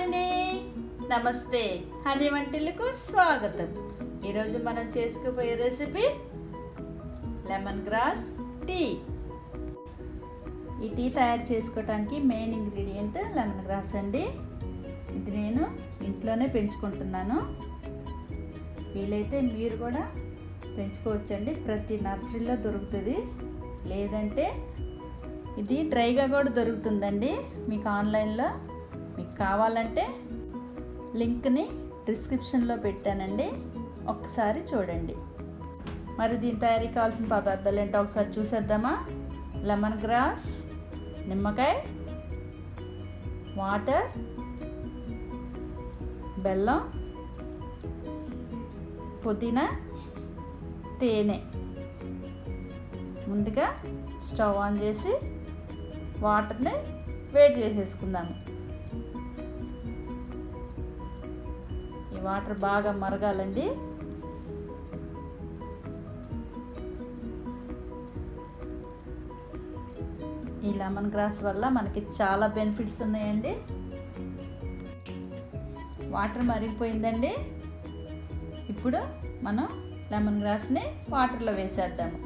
అండి నమస్తే హనీ వంటిల్లకు స్వాగతం ఈరోజు మనం చేసుకుపోయే రెసిపీ లెమన్ గ్రాస్ టీ ఈ టీ తయారు చేసుకోవడానికి మెయిన్ ఇంగ్రీడియంట్ లెమన్ గ్రాస్ అండి ఇది నేను ఇంట్లోనే పెంచుకుంటున్నాను వీలైతే మీరు కూడా పెంచుకోవచ్చండి ప్రతి నర్సరీలో దొరుకుతుంది లేదంటే ఇది డ్రైగా కూడా దొరుకుతుందండి మీకు ఆన్లైన్లో మీకు కావాలంటే లింక్ని డిస్క్రిప్షన్లో పెట్టానండి ఒక్కసారి చూడండి మరి దీని తయారీ కావాల్సిన పదార్థాలు ఏంటో ఒకసారి చూసేద్దామా లెమన్ గ్రాస్ నిమ్మకాయ వాటర్ బెల్లం పుదీనా తేనె ముందుగా స్టవ్ ఆన్ చేసి వాటర్ని వేడి చేసేసుకుందాము ఈ వాటర్ బాగా మరగాలండి ఈ లెమన్ గ్రాస్ వల్ల మనకి చాలా బెనిఫిట్స్ ఉన్నాయండి వాటర్ మరిగిపోయిందండి ఇప్పుడు మనం లెమన్ గ్రాస్ని వాటర్లో వేసేద్దాము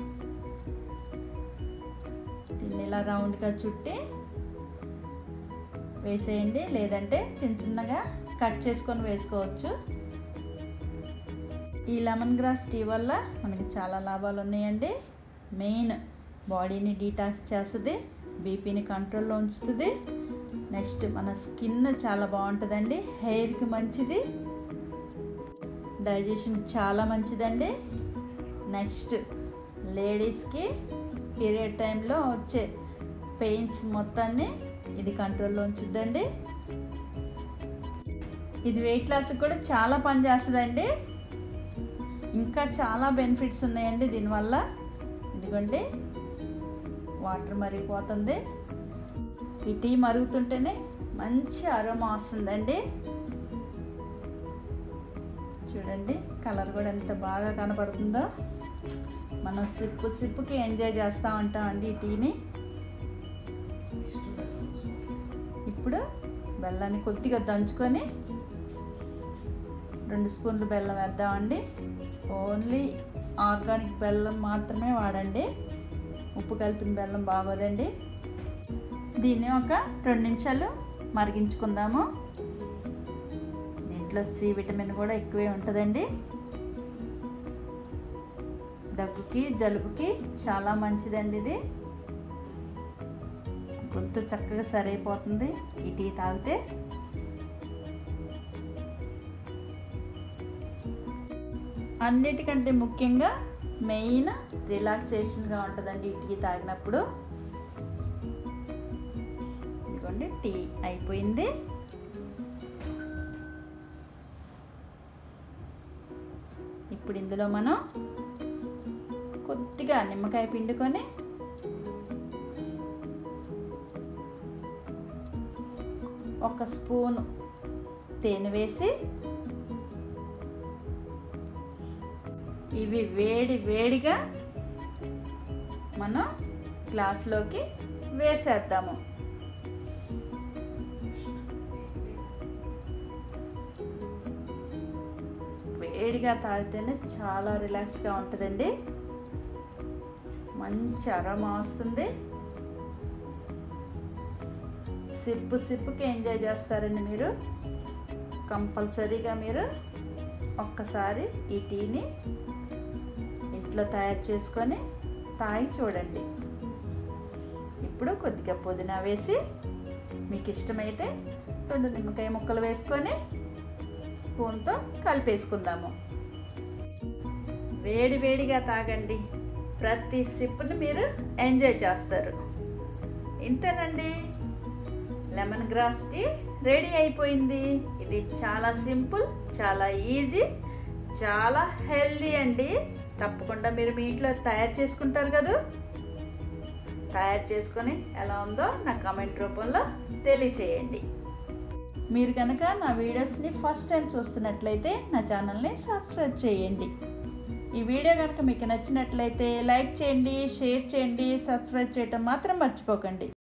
దీన్ని ఇలా రౌండ్గా చుట్టి వేసేయండి లేదంటే చిన్న చిన్నగా కట్ చేసుకొని వేసుకోవచ్చు ఈ లెమన్ గ్రాస్ టీ వల్ల మనకి చాలా లాభాలు ఉన్నాయండి మెయిన్ బాడీని డీటాక్స్ చేస్తుంది బీపీని కంట్రోల్లో ఉంచుతుంది నెక్స్ట్ మన స్కిన్ చాలా బాగుంటుందండి హెయిర్కి మంచిది డైజెషన్ చాలా మంచిదండి నెక్స్ట్ లేడీస్కి పీరియడ్ టైంలో వచ్చే పెయిన్స్ మొత్తాన్ని ఇది కంట్రోల్లో ఉంచుద్దండి ఇది వెయిట్ లాస్కి కూడా చాలా పనిచేస్తుందండి ఇంకా చాలా బెనిఫిట్స్ ఉన్నాయండి దీనివల్ల ఇదిగోండి వాటర్ మరిగిపోతుంది ఈ టీ మరుగుతుంటేనే మంచి అరోమా వస్తుందండి చూడండి కలర్ కూడా ఎంత బాగా కనపడుతుందో మనం సిప్పు సిప్పుకి ఎంజాయ్ చేస్తూ ఉంటామండి ఈ టీని ఇప్పుడు బెల్లాన్ని కొద్దిగా దంచుకొని రెండు స్పూన్లు బెల్లం వేద్దామండి ఓన్లీ ఆర్గానిక్ బెల్లం మాత్రమే వాడండి ఉప్పు కలిపిన బెల్లం బాగోదండి దీన్ని ఒక రెండు నిమిషాలు మరిగించుకుందాము దీంట్లో సి విటమిన్ కూడా ఎక్కువే ఉంటుందండి దగ్గుకి జలుబుకి చాలా మంచిదండి ఇది గొంతు చక్కగా సరైపోతుంది ఈ టీ తాగితే అన్నిటికంటే ముఖ్యంగా మెయిన్ రిలాక్సేషన్గా ఉంటుందండి ఈ టీ తాగినప్పుడు ఇదిగోండి టీ అయిపోయింది ఇప్పుడు ఇందులో మనం కొద్దిగా నిమ్మకాయ పిండుకొని ఒక స్పూను తేనె వేసి ఇవి వేడి వేడిగా మనం గ్లాస్లోకి వేసేద్దాము వేడిగా తాగితేనే చాలా రిలాక్స్గా ఉంటుందండి మంచి అరమ వస్తుంది సిప్పు సిప్పుకి ఎంజాయ్ చేస్తారండి మీరు కంపల్సరీగా మీరు ఒక్కసారి ఈ టీని ఇంట్లో తయారు చేసుకొని తాగి చూడండి ఇప్పుడు కొద్దిగా పుదీనా వేసి మీకు ఇష్టమైతే రెండు నిమ్మకాయ ముక్కలు వేసుకొని స్పూన్తో కలిపేసుకుందాము వేడి వేడిగా తాగండి ప్రతి సిప్పుని మీరు ఎంజాయ్ చేస్తారు ఇంతేనండి లెమన్ గ్రాస్ టీ రెడీ అయిపోయింది ఇది చాలా సింపుల్ చాలా ఈజీ చాలా హెల్దీ అండి తప్పకుండా మీరు మీ ఇంట్లో తయారు చేసుకుంటారు కదా తయారు చేసుకొని ఎలా ఉందో నా కామెంట్ రూపంలో తెలియచేయండి మీరు కనుక నా వీడియోస్ని ఫస్ట్ టైం చూస్తున్నట్లయితే నా ఛానల్ని సబ్స్క్రైబ్ చేయండి ఈ వీడియో కనుక మీకు నచ్చినట్లయితే లైక్ చేయండి షేర్ చేయండి సబ్స్క్రైబ్ చేయటం మాత్రం మర్చిపోకండి